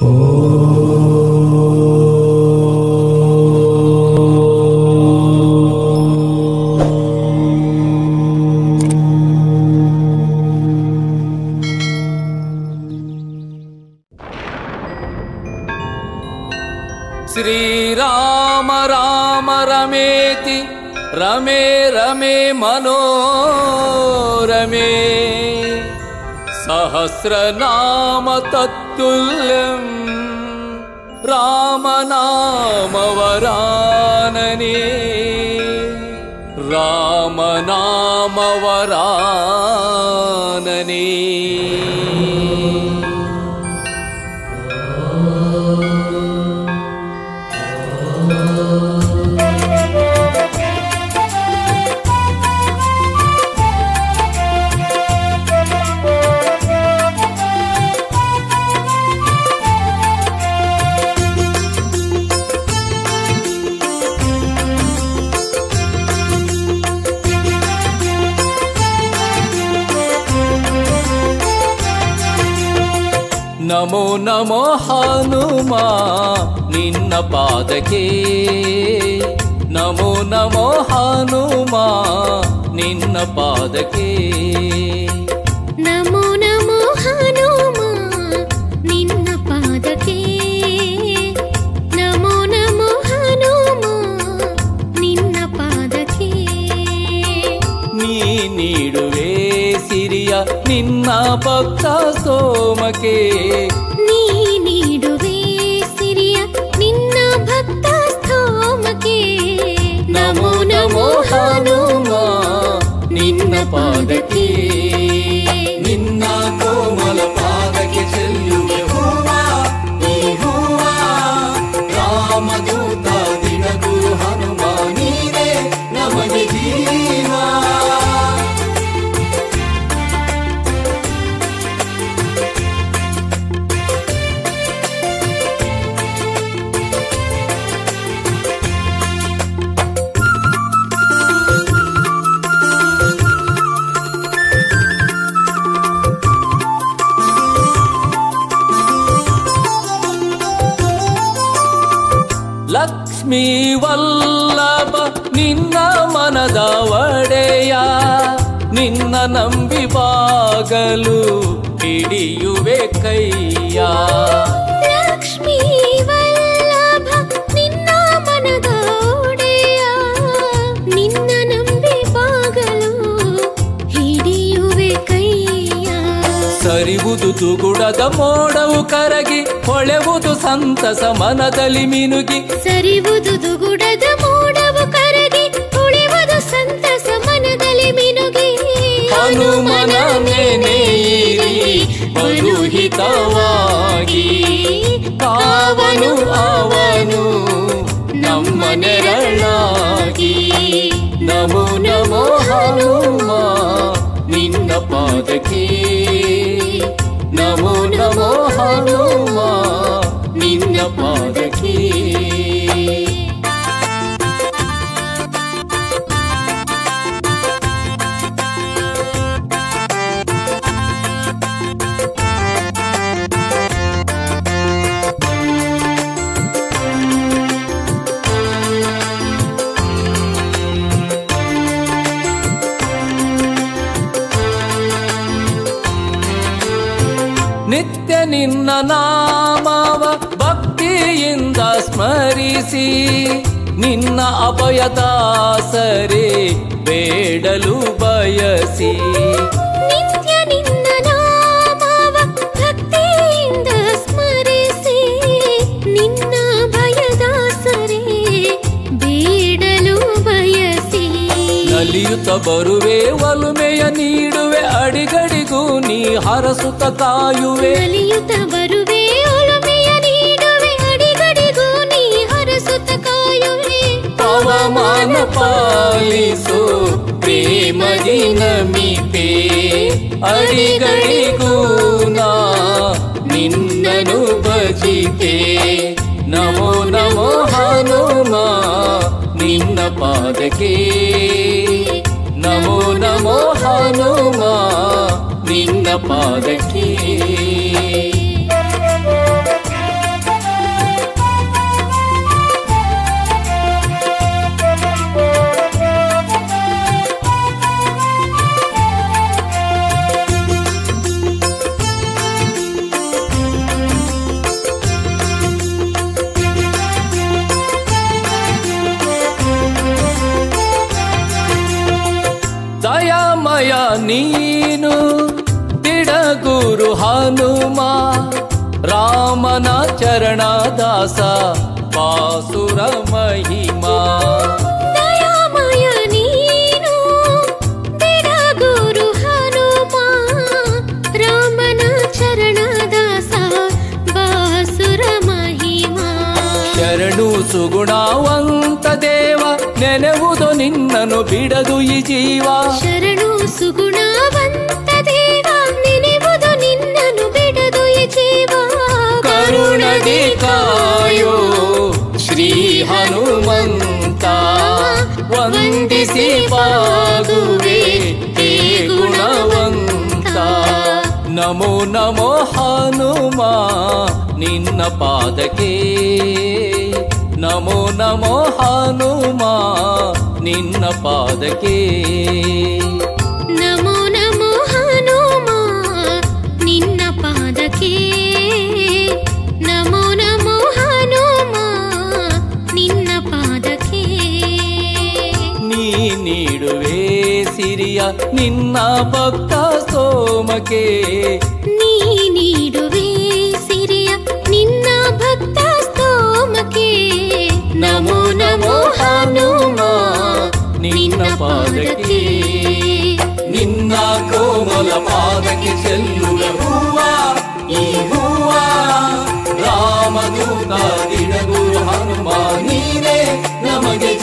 ಶ್ರೀರಾಮ ರಾಮ ರಮೇತಿ ರಮೇ ರಮೇ ಮನೋರಮೇ ಸಹಸ್ರನಾಮ ತತ್ತುಲ್ಯಂ ರಾಮನಾಮವರಾನನೇ ರಾಮನಾಮವರಾನನೇ ನಮೋ ನಮೋ ಹನುಮ ನಿನ್ನ ಪಾದಕ್ಕೆ ನಮೋ ನಮೋ ಹನುಮ ನಿನ್ನ ಪಾದಕ್ಕೆ ನಮೋ ನಮೋ ಹನುಮ ನಿನ್ನ ಪಾದಕ್ಕೆ ನಮೋ ನಮೋ ಹನುಮ ನಿನ್ನ ಪಾದಕ್ಕೆ ನೀ ನೀಡುವೆ ಸಿರಿಯ ನಿನ್ನ ಭಕ್ತ ಸೋಮಕ್ಕೆ ನೀ ನೀಡುವೆ ಸಿರಿಯ ನಿನ್ನ ಭಕ್ತ ಸ್ತೋಮಕ್ಕೆ ನಮೋ ನಮೋ ಹನುಮ ನಿನ್ನ ಪಾದಕ್ಕೆ ನಿನ್ನ ಕೋಮಲ ಪಾದಕ್ಕೆ ಚೆಲ್ಲುವೆ ಹೂವ ಈ ಹೂವ ರಾಮದೂತ ದಿನಗುರು ಹನುಮ ನೀನೇ ನಮಗೆ ಜೀವ ಲಕ್ಷ್ಮೀ ವಲ್ಲಭ ನಿನ್ನ ಮನದ ಒಡೆಯ ನಿನ್ನ ನಂಬಿ ಬಾಗಲು ಹಿಡಿಯುವೆ ಕೈಯ ಲಕ್ಷ್ಮೀ ವಲ್ಲಭ ನಿನ್ನ ಮನದ ಒಡೆಯ ನಿನ್ನ ನಂಬಿ ಬಾಗಲು ಹಿಡಿಯುವೆ ಕೈಯ ಸರಿವುದು ತುಗುಡದ ಮೋಡವು ಕರಗಿ ಹೊಳೆವುದು ಸಂತಸ ಮನದಲ್ಲಿ ಮಿನುಗಿ ಸರಿವುದು ದುಗುಡದ ಮೋಡವು ಕರಗಿ ಉಳಿವುದು ಸಂತಸ ಮನದಲ್ಲಿ ಮಿನುಗಿ ಹನುಮನ ನೆನೆಯಿರಿ ಬಲುಹಿತವಾಗಿ ಕಾವನು ಅವನು ನಮ್ಮ ನೆರಳಾಗಿ ನಮೋ ನಮೋ ಹನುಮ ನಿನ್ನ ಪಾದಕ್ಕೆ ನಮೋ ನಮೋ ಹನುಮ ನಿನ್ನ ಪಾದಕ್ಕೆ ನಿತ್ಯ ನಿನ್ನ ನಾಮವ ಭಕ್ತಿಯಿಂದ ಸ್ಮರಿಸಿ ನಿನ್ನ ಅಭಯದಾಸರೇ ಬೇಡಲು ಬಯಸಿ ನಿತ್ಯ ನಿನ್ನ ನಾಮವ ಭಕ್ತಿಯಿಂದ ಸ್ಮರಿಸಿ ನಿನ್ನ ಭಯದಾಸರೇ ಬೇಡಲು ಬಯಸಿ ನಲಿಯುತ್ತ ಬರುವೆ ಒಲುಮೆಯ ನೀಡುವೆ ಅಡಿಗಡಿಗೂ ನೀ ಹರಸುತ್ತ ಕಾಯುವೆ ನಲಿಯುತ್ತ ಬರುವೆ ಒಲುಮೆಯ ನೀಡುವೆ ಅಡಿಗಡಿಗೂ ನೀ ಹರಸುತ್ತ ಕಾಯುವೆ ಪವಮಾನ ಪಾಲಿಸು ಪ್ರೇಮದಿ ನಮಿಪೆ ಅಡಿಗಡಿಗೂ ನಾ ನಿನ್ನನು ಭಜಿತೆ ನಮೋ ನಮೋ ಹನುಮ ನಿನ್ನ ಪಾದಕ್ಕೆ ನಮೋ ನಮೋ ಹನುಮ ನಿನ್ನ ಪಾದಕ್ಕೆ ಹನುಮ ರಾಮನ ಚರಣದಾಸ ಬಾಸುರ ಮಹಿಮಾ ದಯಾಮಯ ನೀನು ಬಿಡಗುರು ಹನುಮ ರಾಮನ ಚರಣದಾಸ ಬಾಸುರ ಮಹಿಮಾ ಶರಣು ಸುಗುಣವಂತ ದೇವ ನೆನೆವುದು ನಿನ್ನನು ಬಿಡದು ಈ ಜೀವ ಶರಣು ಸುಗುಣವಂತ ದೇವ ನೆನೆವುದು ನಿನ್ನನು ಬಿಡದು ಈ ಜೀವ ಕರುಣದಿ ಕಾಯೋ ಶ್ರೀ ಹನುಮಂತ ವಂದಿಸಿ ಬಾಗುವೆ ಹೇ ಗುಣವಂತ ನಮೋ ನಮೋ ಹನುಮ ನಿನ್ನ ಪಾದಕ್ಕೆ ನಮೋ ನಮೋ ಹನುಮ ನಿನ್ನ ಪಾದಕ್ಕೆ ನಮೋ ನಮೋ ಹನುಮ ನಿನ್ನ ಪಾದಕ್ಕೆ ನಮೋ ನಮೋ ಹನುಮ ನಿನ್ನ ಪಾದಕ್ಕೆ ನೀ ನೀಡುವೆ ಸಿರಿಯ ನಿನ್ನ ಭಕ್ತ ಸೋಮಕ್ಕೆ ನೀ ನೀಡುವೆ ಸಿರಿಯ ನಿನ್ನ ಭಕ್ತ ಸ್ತೋಮಕ್ಕೆ ನಮೋ ನಮೋ ಹನುಮ ನಿನ್ನ ಪಾದಕ್ಕೆ ನಿನ್ನ ಕೋಮಲ ಪಾದಕ್ಕೆ ಚೆಲ್ಲುವ ಹೂವ ಈ ಹೂವ ರಾಮದೂತ ದಿಡಗುರು ಹನುಮ ನೀನೇ ನಮಗೆ